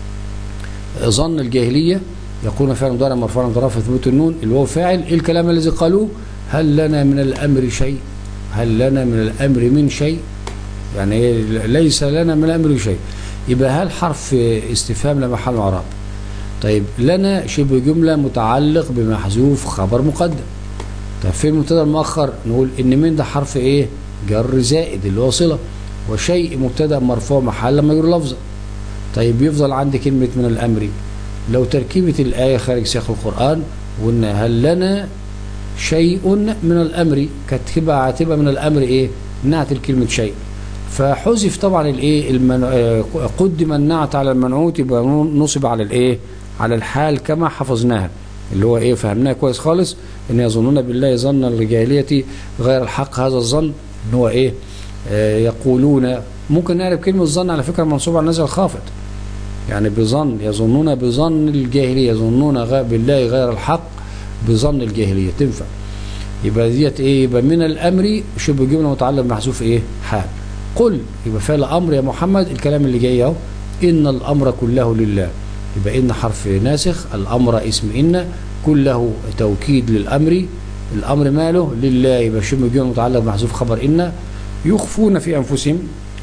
ظن الجاهليه يقولون فعل مضارع مرفوع مضارع في ثبوت النون اللي هو فاعل ايه الكلام الذي قالوه هل لنا من الامر شيء هل لنا من الامر من شيء يعني إيه؟ ليس لنا من الامر شيء يبقى هل حرف استفهام لا محل اعراب طيب لنا شبه جمله متعلق بمحذوف خبر مقدم طب في المبتدا المؤخر نقول ان من ده حرف ايه جر زائد اللي هو صله وشيء مبتدا مرفوع محل مجرور لفظا طيب يفضل عندي كلمه من الامر لو تركيبه الايه خارج سياق القران وقلنا هل لنا شيء من الامر كانت تبقى هتبقى من الامر ايه نعت الكلمه شيء فحذف طبعا الايه المن... آه، قدم النعت على المنعوت يبقى نصب على الايه على الحال كما حفظناها اللي هو ايه فهمناها كويس خالص ان يظنون بالله ظن الرجاليه غير الحق هذا الظن ان هو ايه آه يقولون ممكن نعرف كلمه الظن على فكره منصوبه على النزل الخافض يعني بظن يظنون بظن الجاهليه يظنون غ- بالله غير الحق بظن الجاهليه تنفع يبقى ديت ايه يبقى من الامر شبه جمله متعلق بمحذوف ايه حال قل يبقى فعل امر يا محمد الكلام اللي جاي اهو ان الامر كله لله يبقى ان حرف ناسخ الامر اسم ان كله توكيد للامر الامر ماله لله يبقى شبه جمله متعلق بمحذوف خبر ان يخفون في انفسهم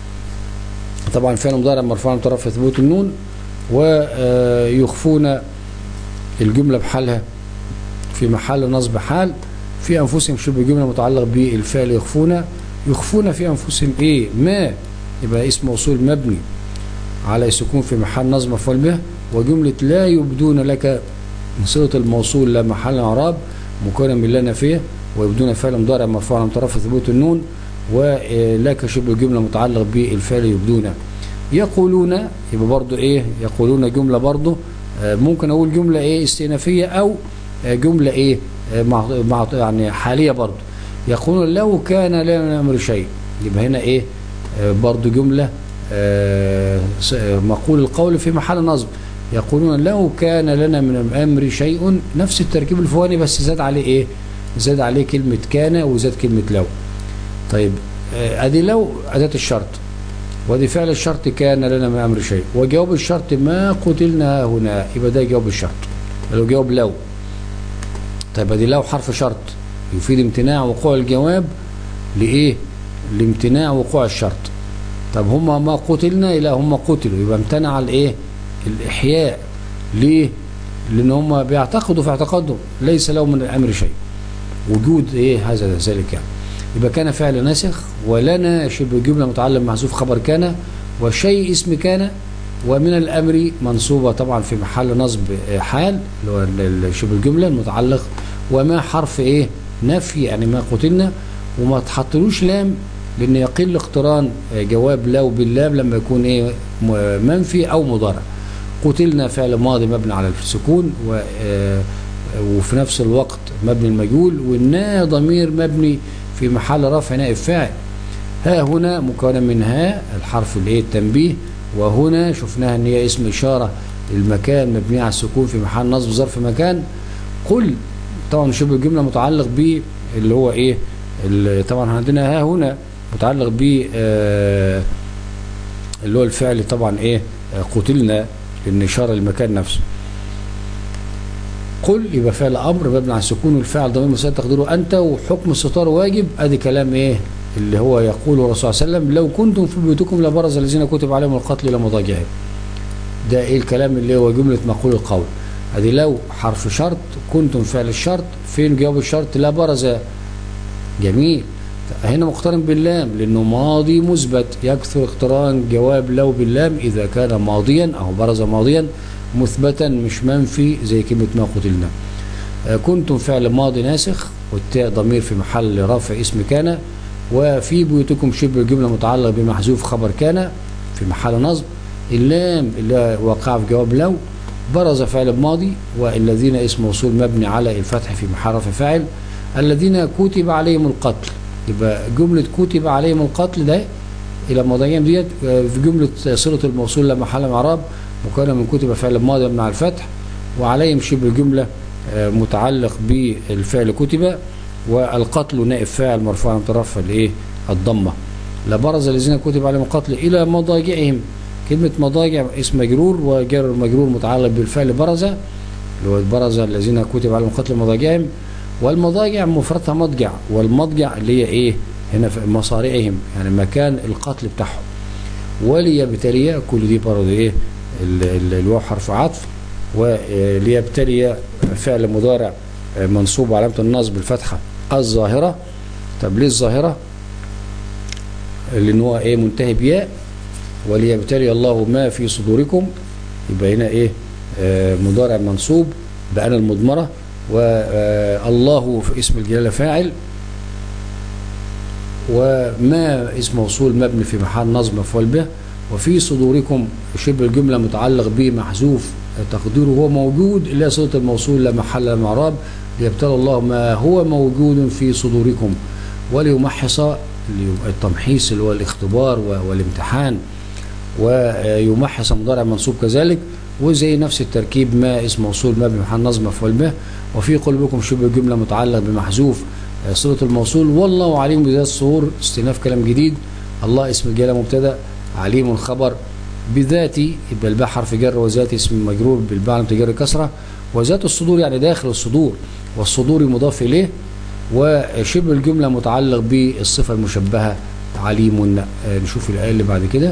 طبعا فعل مضارع مرفوع من طرف ثبوت النون ويخفون الجمله بحالها في محل نصب حال في انفسهم شبه جمله متعلق بالفعل يخفون يخفون في انفسهم ايه ما يبقى اسم موصول مبني على السكون في محل نصب مفعول به وجمله لا يبدون لك صلة الموصول لا محل اعراب مكون من لا نافيه ويبدون فعل مضارع مرفوع على طرف ثبوت النون ولك شبه الجمله متعلق بالفعل يبدون يقولون يبقى برضو ايه يقولون جمله برضو آه، ممكن اقول جمله ايه استئنافيه او آه، جمله ايه آه، مع مع يعني حاليه برضو يقولون لو كان لنا من الامر شيء يبقى هنا ايه آه، برضو جمله آه، س- آه، مقول القول في محل نصب يقولون لو كان لنا من الامر شيء نفس التركيب الفواني بس زاد عليه ايه زاد عليه كلمه كان وزاد كلمه لو طيب آه، ادي لو اداه الشرط وادي فعل الشرط كان لنا من امر شيء وجواب الشرط ما قتلنا هنا يبقى ده جواب الشرط لو جواب لو طيب ادي لو حرف شرط يفيد امتناع وقوع الجواب لايه لامتناع وقوع الشرط طب هم ما قتلنا لا هم قتلوا يبقى امتنع الايه الاحياء ليه لان هم بيعتقدوا في اعتقادهم ليس لهم من الامر شيء وجود ايه هذا ذلك يعني يبقى كان فعل ناسخ ولنا شبه جمله متعلم محذوف خبر كان وشيء اسم كان ومن الامر منصوبه طبعا في محل نصب آه، حال اللي هو ال- ال- شبه الجمله المتعلق وما حرف ايه نفي يعني ما قتلنا وما تحطلوش لام لان يقل اقتران آه، جواب لو باللام لما يكون ايه م- منفي او مضارع قتلنا فعل ماضي مبني على السكون و آه، وفي نفس الوقت مبني المجهول والنا ضمير مبني في محل رفع نائب فاعل ها هنا مكونة من ها الحرف الايه التنبيه وهنا شفناها ان هي اسم اشاره المكان مبني على السكون في محل نصب ظرف مكان قل طبعا شبه الجمله متعلق ب اللي هو ايه ال- طبعا عندنا ها هنا متعلق ب آه، اللي هو الفعل طبعا ايه آه، قتلنا لان اشاره المكان نفسه قل يبقى فعل امر مبني على السكون والفعل ضمير مساعد تقديره انت وحكم الستار واجب ادي كلام ايه اللي هو يقول الرسول صلى الله عليه وسلم لو كنتم في بيوتكم لبرز الذين كتب عليهم القتل الى مضاجعهم ده ايه الكلام اللي هو جمله مقول القول ادي لو حرف شرط كنتم فعل الشرط فين جواب الشرط لا برز جميل هنا مقترن باللام لانه ماضي مثبت يكثر اقتران جواب لو باللام اذا كان ماضيا او برز ماضيا مثبتا مش منفي زي كلمه ما قتلنا آه، كنتم فعل ماضي ناسخ والتاء ضمير في محل رفع اسم كان وفي بيوتكم شبه الجمله متعلق بمحذوف خبر كان في محل نصب اللام اللي وقع في جواب لو برز فعل ماضي والذين اسم موصول مبني على الفتح في محل رفع فاعل الذين كتب عليهم القتل يبقى جملة كتب عليهم القتل ده إلى مضايقهم ديت آه، في جملة صلة الموصول لا محل من إعراب مكونة من كتب فعل ماضي مبني على الفتح وعليهم شبه الجملة آه، متعلق بالفعل كتب والقتل نائب فاعل مرفوع عن طرف الايه الضمه لبرز الذين كتب عليهم القتل الى مضاجعهم كلمه مضاجع اسم مجرور وجر مجرور متعلق بالفعل برز اللي هو برز الذين كتب عليهم القتل مضاجعهم والمضاجع مفردها مضجع والمضجع اللي هي ايه هنا في مصارعهم يعني مكان القتل بتاعهم وليبتلي كل دي برضه ايه ال- ال- الواو حرف عطف وليبتلي فعل مضارع منصوب علامة النصب بالفتحة الظاهرة طب ليه الظاهرة لأن هو ايه منتهي بياء وليبتلي الله ما في صدوركم يبقى هنا ايه آه مضارع منصوب بأنا المضمرة والله في اسم الجلالة فاعل وما اسم موصول مبني في محل نصب مفعول به وفي صدوركم شبه الجملة متعلق به محذوف تقديره هو موجود إلا صلة الموصول لا محل له من اعراب ليبتلى الله ما هو موجود في صدوركم وليمحص التمحيص اللي هو الاختبار والامتحان ويمحص مضارع منصوب كذلك وزي نفس التركيب ما اسم موصول مبني في محل نصب مفعول به وفي قلوبكم شبه جملة متعلق بمحذوف صلة الموصول والله عليم بذات الصور استئناف كلام جديد الله اسم الجلالة مبتدأ عليم خبر بذاتي يبقى الباء حرف جر وذاتي اسم مجرور بالباء علامة جر كسرة وذات الصدور يعني داخل الصدور والصدور مضاف إليه وشبه الجملة متعلق بالصفة المشبهة عليم نشوف الآية اللي بعد كده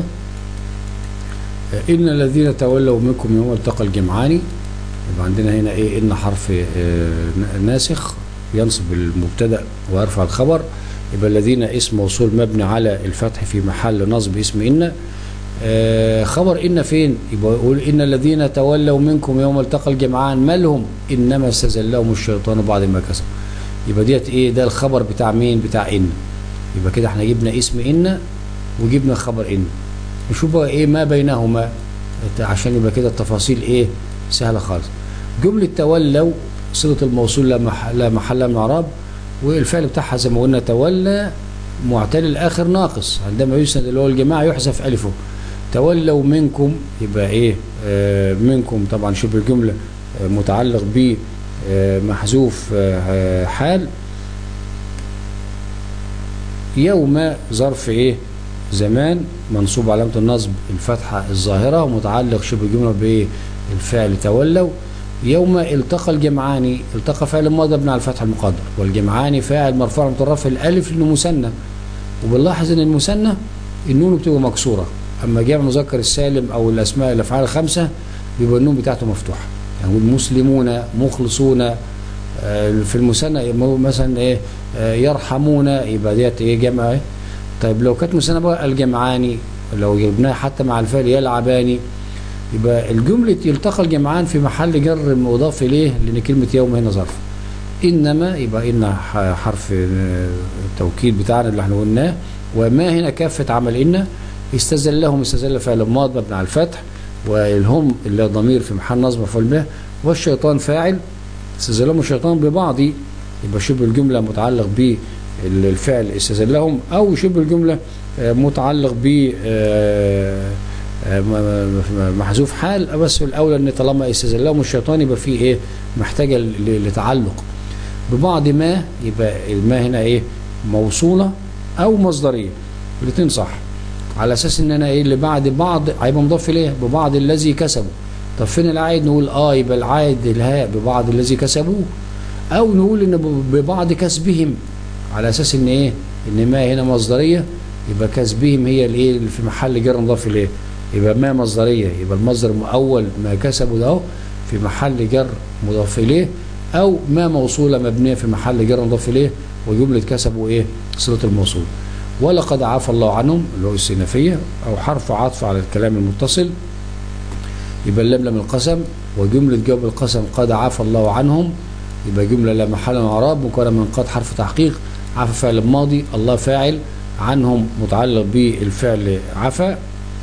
إن الذين تولوا منكم يوم التقى الجمعان يبقى عندنا هنا إيه إن حرف ناسخ ينصب المبتدأ ويرفع الخبر يبقى الذين اسم موصول مبني على الفتح في محل نصب اسم إن آه خبر ان فين يبقى يقول ان الذين تولوا منكم يوم التقى الجمعان مالهم انما استزلهم الشيطان بعد ما كسبوا يبقى ديت ايه ده الخبر بتاع مين بتاع ان يبقى كده احنا جبنا اسم ان وجبنا خبر ان نشوف بقى ايه ما بينهما عشان يبقى كده التفاصيل ايه سهله خالص جمله تولوا صله الموصول لا محل لا محل من اعراب والفعل بتاعها زي ما قلنا تولى معتل الاخر ناقص عندما يسند اللي هو الجماعه يحذف الفه تولوا منكم يبقى ايه آه منكم طبعا شبه الجمله آه متعلق ب آه محذوف آه حال يوم ظرف ايه زمان منصوب علامة النصب الفتحة الظاهرة ومتعلق شبه الجملة بالفعل تولوا يوم التقى الجمعان التقى فعل ماضي مبني على الفتح المقدر والجمعان فاعل مرفوع مترفع الالف لانه مثنى وبنلاحظ ان المثنى النون بتبقى مكسوره اما جمع مذكر السالم او الاسماء الافعال الخمسه بيبقى النون بتاعته مفتوحه يعني مسلمون مخلصون في المثنى مثلا ايه يرحمون يبقى ديت ايه جمع ايه طيب لو كانت مثنى بقى الجمعاني لو جبناها حتى مع الفعل يلعباني يبقى الجملة يلتقى الجمعان في محل جر مضاف إليه لأن كلمة يوم هنا ظرف إنما يبقى إن حرف التوكيد بتاعنا اللي احنا قلناه وما هنا كافة عمل إن استزلهم استزل فعل ماض مبني على الفتح والهم اللي ضمير في محل نصب مفعول به والشيطان فاعل استزلهم الشيطان ببعض يبقى شبه الجملة متعلق بالفعل استزلهم أو شبه الجملة متعلق ب محذوف حال بس الاولى ان طالما استزلهم الشيطان يبقى فيه ايه محتاجه لتعلق ببعض ما يبقى ما هنا ايه موصوله او مصدريه الاثنين صح على اساس ان انا ايه اللي بعد بعض هيبقى مضاف اليه ببعض الذي كسبوا طب فين العائد نقول اه يبقى العائد الهاء ببعض الذي كسبوه او نقول ان ببعض كسبهم على اساس ان ايه ان ما هنا مصدريه يبقى كسبهم هي الايه في محل جر مضاف اليه يبقى ما مصدرية يبقى المصدر أول ما كسبوا ده في محل جر مضاف إليه أو ما موصولة مبنية في محل جر مضاف إليه وجملة كسبوا إيه صلة الموصول ولقد عفى الله عنهم اللي هو السنفية أو حرف عطف على الكلام المتصل يبقى اللام لام القسم وجملة جواب القسم قد عفى الله عنهم يبقى جملة لا محل من اعراب مكونة من قد حرف تحقيق عفى فعل ماضي الله فاعل عنهم متعلق بالفعل عفى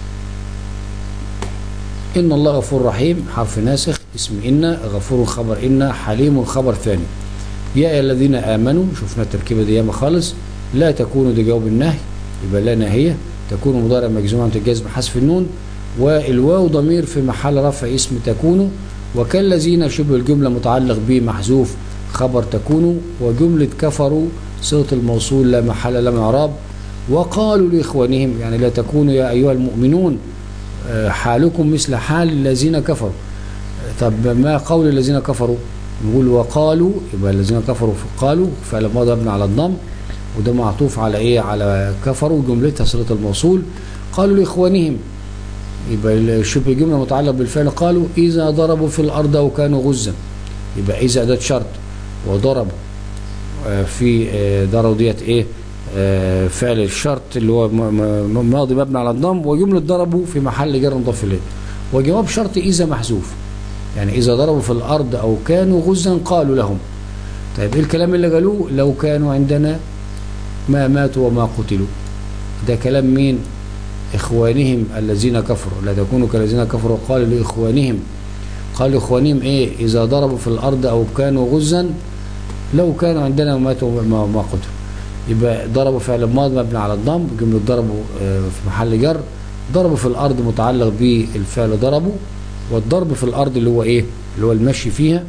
إن الله غفور رحيم حرف ناسخ اسم إن غفور خبر إن حليم خبر ثاني يا أيها الذين آمنوا شفنا التركيبة دي ياما خالص لا تكونوا دي جواب النهي يبقى لا ناهية تكون مضارع مجزوم عن الجزم حذف النون والواو ضمير في محل رفع اسم تكونوا وكالذين شبه الجملة متعلق به محذوف خبر تكونوا وجملة كفروا صلة الموصول لا محل لا من اعراب وقالوا لإخوانهم يعني لا تكونوا يا أيها المؤمنون حالكم مثل حال الذين كفروا طب ما قول الذين كفروا نقول وقالوا يبقى الذين كفروا قالوا فعل ماضي مبني على الضم وده معطوف على ايه على كفروا جملتها صله الموصول قالوا لاخوانهم يبقى شبه الجمله متعلق بالفعل قالوا اذا ضربوا في الارض او كانوا غزا يبقى اذا ده شرط وضربوا في ضربوا ديت ايه فعل الشرط اللي هو ماضي مبني على الضم وجملة ضربوا في محل جر مضاف إليه وجواب شرط إذا محذوف يعني إذا ضربوا في الأرض أو كانوا غزا قالوا لهم طيب إيه الكلام اللي قالوه لو كانوا عندنا ما ماتوا وما قتلوا ده كلام مين إخوانهم الذين كفروا لا تكونوا كالذين كفروا قالوا لإخوانهم قالوا إخوانهم إيه إذا ضربوا في الأرض أو كانوا غزا لو كانوا عندنا وماتوا وما قتلوا يبقى ضربوا فعل ماضي مبني على الضم جملة ضربوا في محل جر ضربوا في الأرض متعلق بالفعل ضربوا والضرب في الأرض اللي هو إيه اللي هو المشي فيها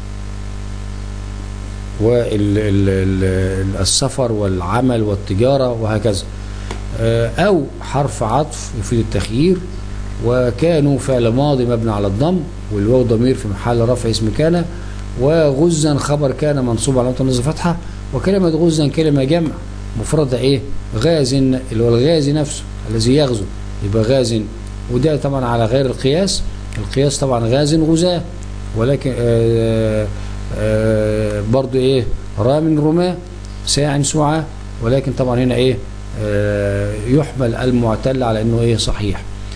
والسفر والعمل والتجارة وهكذا أو حرف عطف يفيد التخيير وكانوا فعل ماضي مبني على الضم والواو ضمير في محل رفع اسم كان وغزا خبر كان منصوب على نصب فتحه وكلمة غزا كلمة جمع مفردة ايه غاز اللي هو الغازي نفسه الذي يغزو يبقى غاز وده طبعا على غير القياس القياس طبعا غاز غزاة ولكن آآ آآ برضو ايه رام رماة ساع سعى ولكن طبعا هنا ايه يحمل المعتل على انه ايه صحيح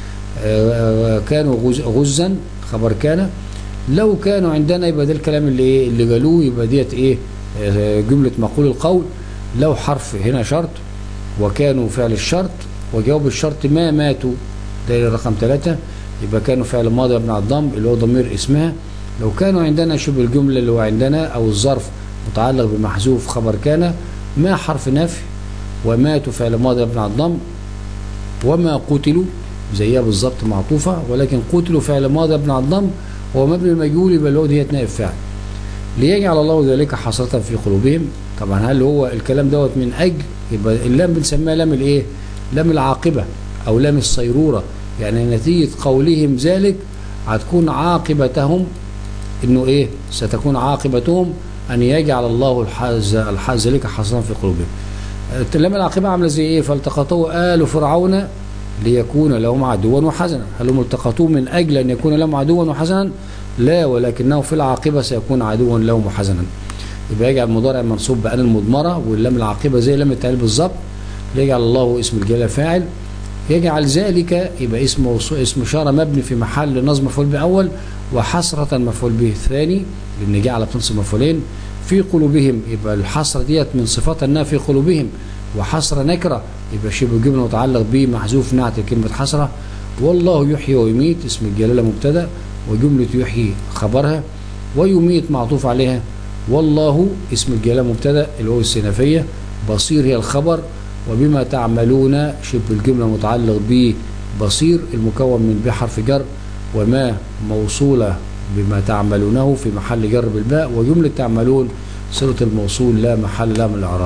آه، كانوا غز- غزا خبر كان لو كانوا عندنا يبقى ده الكلام اللي ايه اللي قالوه يبقى ديت ايه آه، جملة مقول القول لو حرف هنا شرط وكانوا فعل الشرط وجواب الشرط ما ماتوا ده رقم ثلاثة يبقى كانوا فعل ماضي مبني على الضم اللي هو ضمير اسمها لو كانوا عندنا شبه الجملة اللي هو عندنا أو الظرف متعلق بمحذوف خبر كان ما حرف نفي وماتوا فعل ماضي مبني على الضم وما قتلوا زيها بالظبط معطوفة ولكن قتلوا فعل ماضي مبني على الضم هو مبني المجهول يبقى اللي هو ديت نائب فاعل ليجعل الله ذلك حسرة في قلوبهم طبعا هل هو الكلام دوت من أجل يبقى اللام بنسميها لام الايه لام العاقبة أو لام الصيرورة يعني نتيجة قولهم ذلك هتكون عاقبتهم انه ايه ستكون عاقبتهم ان يجعل الله الحاز الحاز ذلك حسرا في قلوبهم لما العاقبه عامله زي ايه فالتقطوه ال فرعون ليكون لهم عدوا وحزنا هل هم التقطوه من اجل ان يكون لهم عدوا وحزنا لا ولكنه في العاقبه سيكون عدوا لهم وحزنا يبقى يجعل المضارع منصوب بان المضمره واللام العاقبه زي لام التعليل بالظبط يجعل الله اسم الجلاله فاعل يجعل ذلك يبقى اسمه اسم اشاره مبني في محل نصب مفعول به اول وحسرة مفعول به الثاني لان جعل بتنصب مفعولين في قلوبهم يبقى الحسرة ديت من صفات انها في قلوبهم وحسرة نكرة يبقى شبه جملة متعلق به محذوف نعت كلمة حسرة والله يحيي ويميت اسم الجلالة مبتدا وجملة يحيي خبرها ويميت معطوف عليها والله اسم الجلالة مبتدا اللي هو السنفية بصير هي الخبر وبما تعملون شبه الجملة متعلق به بصير المكون من ب حرف جر وما موصولة بما تعملونه في محل جر بالباء وجملة تعملون صلة الموصول لا محل لا من الإعراب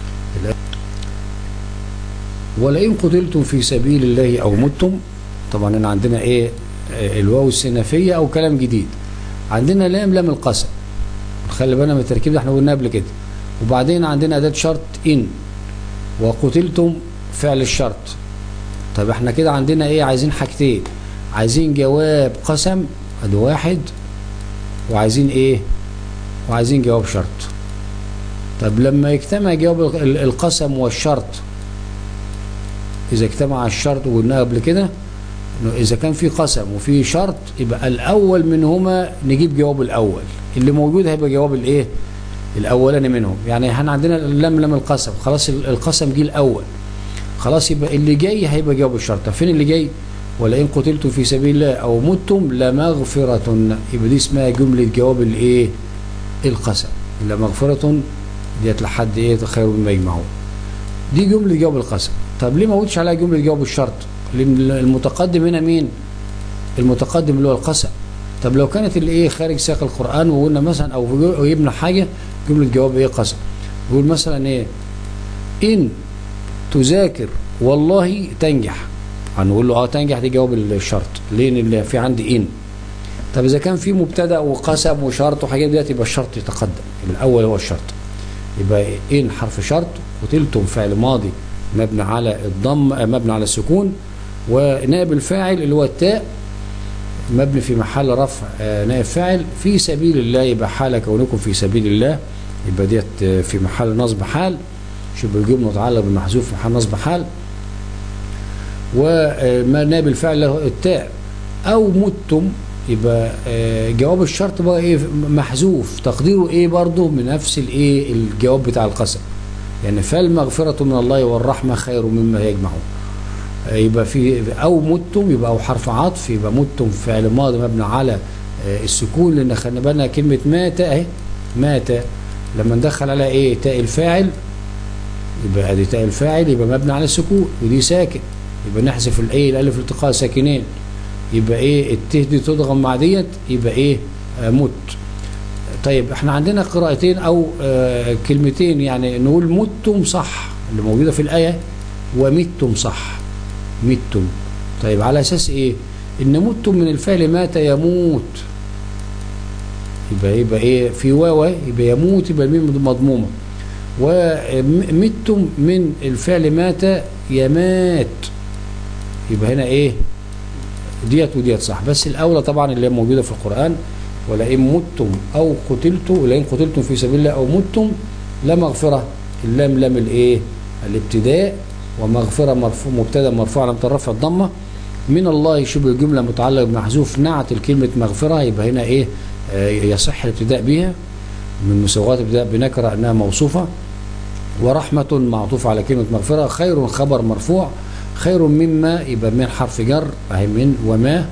ولئن قتلتم في سبيل الله أو متم طبعا هنا عندنا إيه آه، الواو السنفية أو كلام جديد عندنا لام لام القسم خلي بالنا من التركيب ده احنا قلناه قبل كده وبعدين عندنا أداة شرط إن وقتلتم فعل الشرط طب احنا كده عندنا ايه عايزين حاجتين عايزين جواب قسم ادي واحد وعايزين ايه وعايزين جواب شرط طب لما يجتمع جواب ال- القسم والشرط اذا اجتمع الشرط وقلناها قبل كده انه اذا كان في قسم وفي شرط يبقى الاول منهما نجيب جواب الاول اللي موجود هيبقى جواب الايه الاولاني منهم يعني احنا عندنا اللام لام القسم خلاص ال- القسم جه الاول خلاص يبقى اللي جاي هيبقى جواب الشرط طب فين اللي جاي ولئن قتلتم في سبيل الله او متم لمغفرة يبقى دي اسمها جملة جواب الايه القسم لمغفرة ديت لحد ايه خير مما يجمعون دي جملة جواب القسم طب ليه ما قلتش عليها جملة جواب الشرط لان المتقدم هنا مين المتقدم اللي هو القسم طب لو كانت الايه خارج سياق القرآن وقلنا مثلا او أو جبنا حاجة جملة جواب ايه قسم يقول مثلا ايه ان تذاكر والله تنجح هنقول له اه تنجح دي جواب الشرط ليه لان في عندي ان طب اذا كان في مبتدا وقسم وشرط وحاجات ديت يبقى الشرط يتقدم الاول هو الشرط يبقى ان حرف شرط قتلتم فعل ماضي مبني على الضم آه، مبني على السكون ونائب الفاعل اللي هو التاء مبني في محل رفع آه، نائب فاعل في سبيل الله يبقى حال كونكم في سبيل الله يبقى ديت آه، في محل نصب حال شبه الجمله متعلق بالمحذوف في محل نصب حال وما نائب الفعل له التاء او متم يبقى آه، جواب الشرط بقى ايه محذوف تقديره ايه برضه من نفس الايه الجواب بتاع القسم يعني فالمغفرة من الله والرحمة خير مما يجمعون آه، يبقى في او متم يبقى او حرف عطف يبقى متم فعل ماضي مبني على آه، السكون لان خلي بالنا كلمة مات اهي مات لما ندخل عليها ايه تاء الفاعل يبقى ادي تاء الفاعل يبقى مبني على السكون ودي ساكن يبقى نحذف الايه الالف التقاء ساكنين يبقى ايه الته دي تضغم مع ديت يبقى ايه آه مت طيب احنا عندنا قراءتين او آه كلمتين يعني نقول متم صح اللي موجوده في الايه ومتم صح متم طيب على اساس ايه ان متم من الفعل مات يموت يبقى يبقى ايه في واو يبقى يموت يبقى الميم مضمومه ومتم من الفعل مات يمات يبقى هنا ايه ديت وديت صح بس الاولى طبعا اللي هي موجوده في القران ولئن متم او قتلتم ولئن قتلتم في سبيل الله او متم لمغفره اللام لام الايه الابتداء ومغفره مرفوع مبتدا مرفوع على الرفع الضمه من الله شبه الجملة متعلق بمحذوف نعت الكلمة مغفرة يبقى هنا ايه آه، يصح الابتداء بها من مسوغات الابتداء بنكرة انها موصوفة ورحمة معطوف على كلمة مغفرة خير خبر مرفوع خير مما يبقى من حرف جر اهي من وما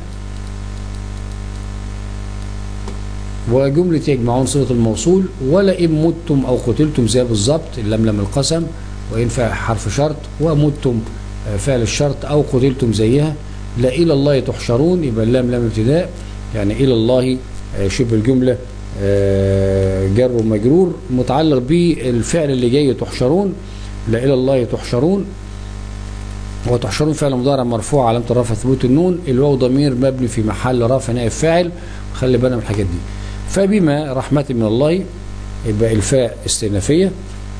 وجملة يجمعون صلة الموصول ولئن متم أو قتلتم زي بالظبط اللام لام القسم وإن فعل حرف شرط ومتم آه، فعل الشرط أو قتلتم زيها لا إلى الله تحشرون يبقى اللام لام ابتداء يعني إلى الله آه، شبه الجملة آه، جر ومجرور متعلق بالفعل اللي جاي تحشرون لا إلى الله تحشرون وتحشرون فعل مضارع مرفوع علامة الرفع ثبوت النون الواو ضمير مبني في محل رفع نائب فاعل خلي بالنا من الحاجات دي فبما رحمة من الله يبقى الفاء استئنافية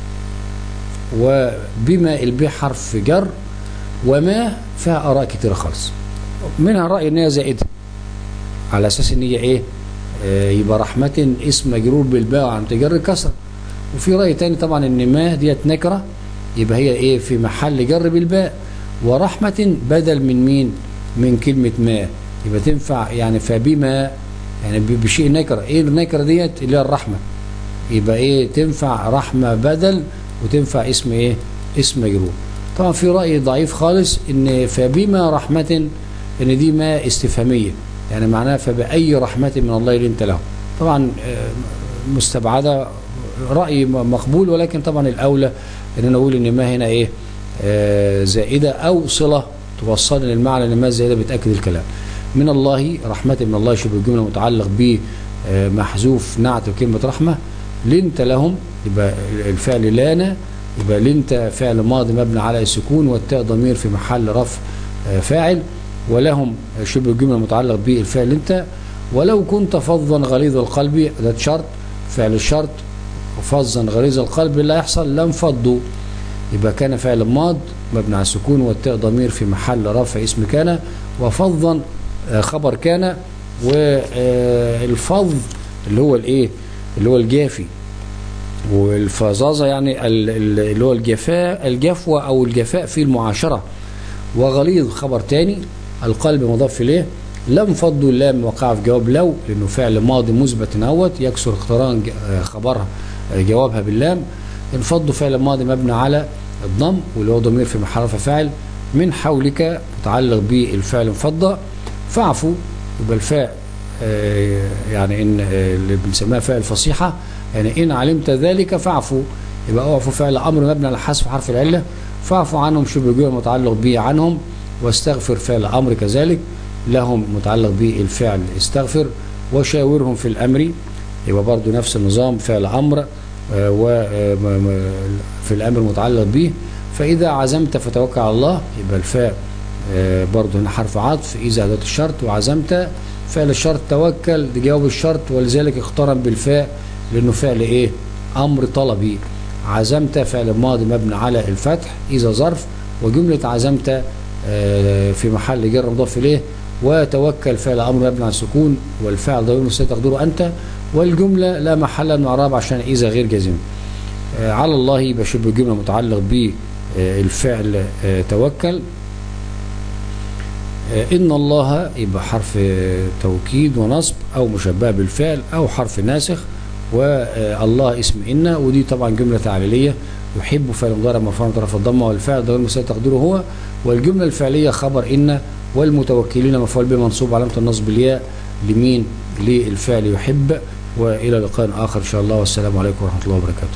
وبما الباء حرف جر وما فيها آراء كتيرة خالص منها رأي ان هي زائدة على أساس إن هي إيه آه يبقى رحمة اسم مجرور بالباء وعم تجر كسر وفي رأي تاني طبعا إن ما ديت نكرة يبقى هي إيه في محل جر بالباء ورحمة بدل من مين من كلمة ما يبقى تنفع يعني فبما يعني ب- بشيء نكرة ايه النكرة ديت اللي هي الرحمة يبقى ايه تنفع رحمة بدل وتنفع اسم ايه اسم مجرور طبعا في رأي ضعيف خالص ان فبما رحمة ان دي ما استفهامية يعني معناها فبأي رحمة من الله لنت له طبعا آه، مستبعدة رأي م- مقبول ولكن طبعا الأولى ان انا اقول ان ما هنا ايه آه، زائدة او صلة توصلني للمعنى ان ما زائدة بتأكد الكلام من الله رحمة من الله شبه الجملة متعلق بمحذوف نعت كلمة رحمة لنت لهم يبقى الفعل لانا يبقى لنت فعل ماضي مبني على السكون والتاء ضمير في محل رفع آه، فاعل ولهم شبه الجملة متعلق بالفعل انت ولو كنت فظا غليظ القلب ده شرط فعل الشرط فظا غليظ القلب لا يحصل لانفضوا يبقى كان فعل ماض مبني على السكون والتاء ضمير في محل رفع اسم كان وفظا آه، خبر كان والفظ اللي هو الايه اللي هو الجافي والفظاظه يعني ال- ال- اللي هو الجفاء الجفوه او الجفاء في المعاشره وغليظ خبر تاني القلب مضاف اليه لم فضوا اللام وقع في جواب لو لانه فعل ماضي مثبت اهوت يكسر اقتران ج- آه، خبرها آه، جوابها باللام انفضوا فعل ماضي مبني على الضم واللي هو ضمير في محل رفع فاعل من حولك متعلق بالفعل انفض فاعفوا يبقى الفاء آه، يعني ان آه، اللي بنسميها فاء الفصيحه يعني ان علمت ذلك فاعفوا يبقى اعفوا فعل امر مبني على حذف حرف العله فاعفوا عنهم شبه جمله متعلق به عنهم واستغفر فعل امر كذلك لهم متعلق بالفعل استغفر وشاورهم في الامر يبقى برضو نفس النظام فعل امر وفي الامر متعلق به فاذا عزمت فتوكل على الله يبقى الفاء آه، برضو هنا حرف عطف اذا اداه الشرط وعزمت فعل الشرط توكل دي جواب الشرط ولذلك اقترن بالفاء لانه فعل ايه امر طلبي عزمت فعل ماضي مبني على الفتح اذا ظرف وجمله عزمت آه، في محل جر مضاف اليه وتوكل فعل امر مبني على السكون والفعل ضمير مستتر تقدره انت والجمله لا محل من اعراب عشان اذا غير جازم آه، على الله يبقى شبه الجمله متعلق بالفعل آه، توكل آه، إن الله يبقى حرف آه، توكيد ونصب أو مشبه بالفعل أو حرف ناسخ والله اسم إن ودي طبعا جملة تعليلية يحب فعل مضارع مرفوع من طرف الضمة والفعل ضمير مستتر تقديره هو والجملة الفعلية خبر إن والمتوكلين مفعول به منصوب علامة النصب الياء لمين للفعل يحب وإلى لقاء آخر إن شاء الله والسلام عليكم ورحمة الله وبركاته